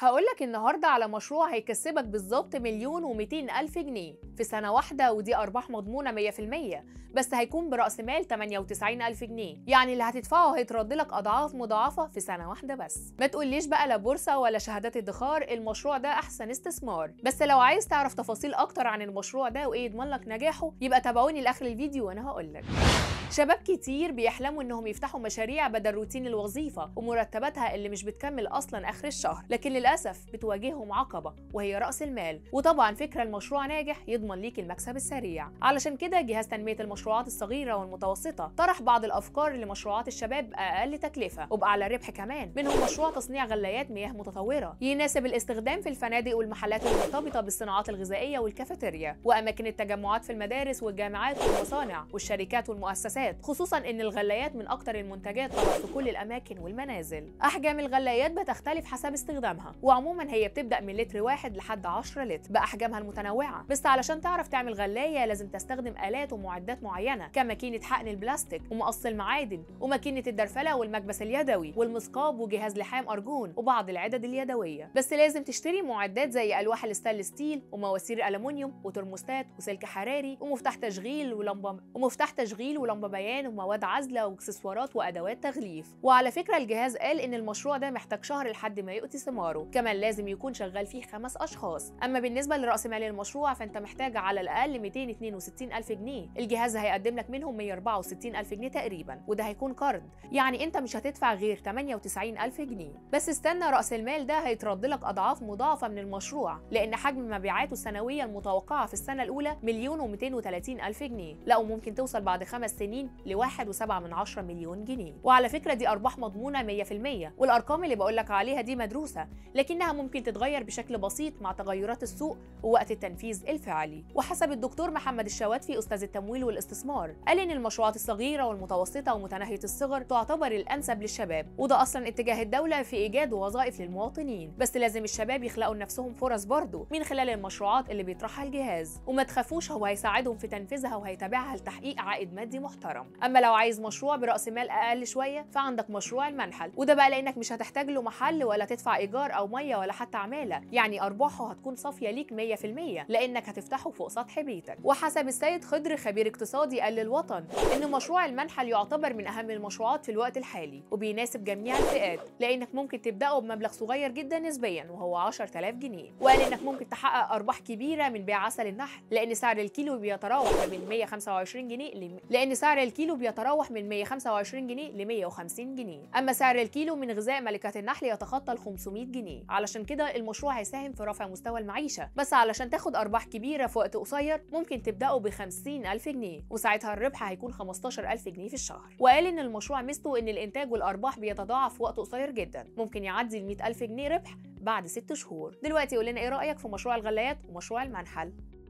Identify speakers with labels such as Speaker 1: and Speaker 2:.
Speaker 1: هقولك النهاردة على مشروع هيكسبك بالظبط مليون ومئتين ألف جنيه في سنة واحدة ودي أرباح مضمونة 100% بس هيكون برأس مال 98 ألف جنيه يعني اللي هتدفعه هيترد لك أضعاف مضاعفة في سنة واحدة بس ما تقوليش بقى لا بورصة ولا شهادات ادخار المشروع ده أحسن استثمار بس لو عايز تعرف تفاصيل أكتر عن المشروع ده وإيه يضمن لك نجاحه يبقى تابعوني لآخر الفيديو وأنا هقولك شباب كتير بيحلموا انهم يفتحوا مشاريع بدل روتين الوظيفه ومرتباتها اللي مش بتكمل اصلا اخر الشهر لكن للاسف بتواجههم عقبه وهي راس المال وطبعا فكره المشروع ناجح يضمن ليك المكسب السريع علشان كده جهاز تنميه المشروعات الصغيره والمتوسطه طرح بعض الافكار لمشروعات الشباب اقل تكلفه وباعلى ربح كمان منهم مشروع تصنيع غلايات مياه متطوره يناسب الاستخدام في الفنادق والمحلات المرتبطه بالصناعات الغذائيه والكافيتيريا واماكن التجمعات في المدارس والجامعات والمصانع والشركات والمؤسسات خصوصا ان الغلايات من اكتر المنتجات طبعا في كل الاماكن والمنازل احجام الغلايات بتختلف حسب استخدامها وعموما هي بتبدا من لتر واحد لحد 10 لتر باحجامها المتنوعه بس علشان تعرف تعمل غلايه لازم تستخدم الات ومعدات معينه كماكينه حقن البلاستيك ومقص المعادن وماكينه الدرفله والمكبس اليدوي والمسقاب وجهاز لحام ارجون وبعض العدد اليدويه بس لازم تشتري معدات زي الواح الستانلس ستيل ومواسير الومنيوم وترموستات وسلك حراري ومفتاح تشغيل ولمبه ومفتاح تشغيل ولمبه بيان ومواد عازله واكسسوارات وادوات تغليف وعلى فكره الجهاز قال ان المشروع ده محتاج شهر لحد ما يؤتي ثماره كمان لازم يكون شغال فيه خمس اشخاص اما بالنسبه لراس مال المشروع فانت محتاج على الاقل 262 الف جنيه الجهاز هيقدم لك منهم 164 الف جنيه تقريبا وده هيكون قرض يعني انت مش هتدفع غير 98 الف جنيه بس استنى راس المال ده هيترد لك اضعاف مضاعفه من المشروع لان حجم مبيعاته السنويه المتوقعه في السنه الاولى مليون و230 الف جنيه لا وممكن توصل بعد خمس سنين ل 1.7 من عشرة مليون جنيه وعلى فكرة دي أرباح مضمونة 100% والأرقام اللي بقولك عليها دي مدروسة لكنها ممكن تتغير بشكل بسيط مع تغيرات السوق ووقت التنفيذ الفعلي وحسب الدكتور محمد الشواتفي أستاذ التمويل والاستثمار قال إن المشروعات الصغيرة والمتوسطة ومتناهية الصغر تعتبر الأنسب للشباب وده أصلا اتجاه الدولة في إيجاد وظائف للمواطنين بس لازم الشباب يخلقوا لنفسهم فرص برضه من خلال المشروعات اللي بيطرحها الجهاز وما تخافوش هو هيساعدهم في تنفيذها وهيتابعها لتحقيق عائد مادي محترم اما لو عايز مشروع براس مال اقل شويه فعندك مشروع المنحل وده بقى لانك مش هتحتاج له محل ولا تدفع ايجار او ميه ولا حتى عماله يعني ارباحه هتكون صافيه ليك 100% لانك هتفتحه فوق سطح بيتك وحسب السيد خضر خبير اقتصادي قال للوطن ان مشروع المنحل يعتبر من اهم المشروعات في الوقت الحالي وبيناسب جميع الفئات لانك ممكن تبداه بمبلغ صغير جدا نسبيا وهو 10000 جنيه وقال انك ممكن تحقق ارباح كبيره من بيع عسل النحل لان سعر الكيلو بيتراوح من 125 جنيه ل... لان سعر الكيلو بيتراوح من 125 جنيه ل 150 جنيه اما سعر الكيلو من غذاء ملكات النحل يتخطى ال 500 جنيه علشان كده المشروع هيساهم في رفع مستوى المعيشه بس علشان تاخد ارباح كبيره في وقت قصير ممكن تبداه ب 50000 جنيه وساعتها الربح هيكون 15000 جنيه في الشهر وقال ان المشروع ميزته ان الانتاج والارباح بيتضاعف في وقت قصير جدا ممكن يعدي ال 100000 جنيه ربح بعد ست شهور دلوقتي قول لنا ايه رايك في مشروع الغلايات ومشروع المنحل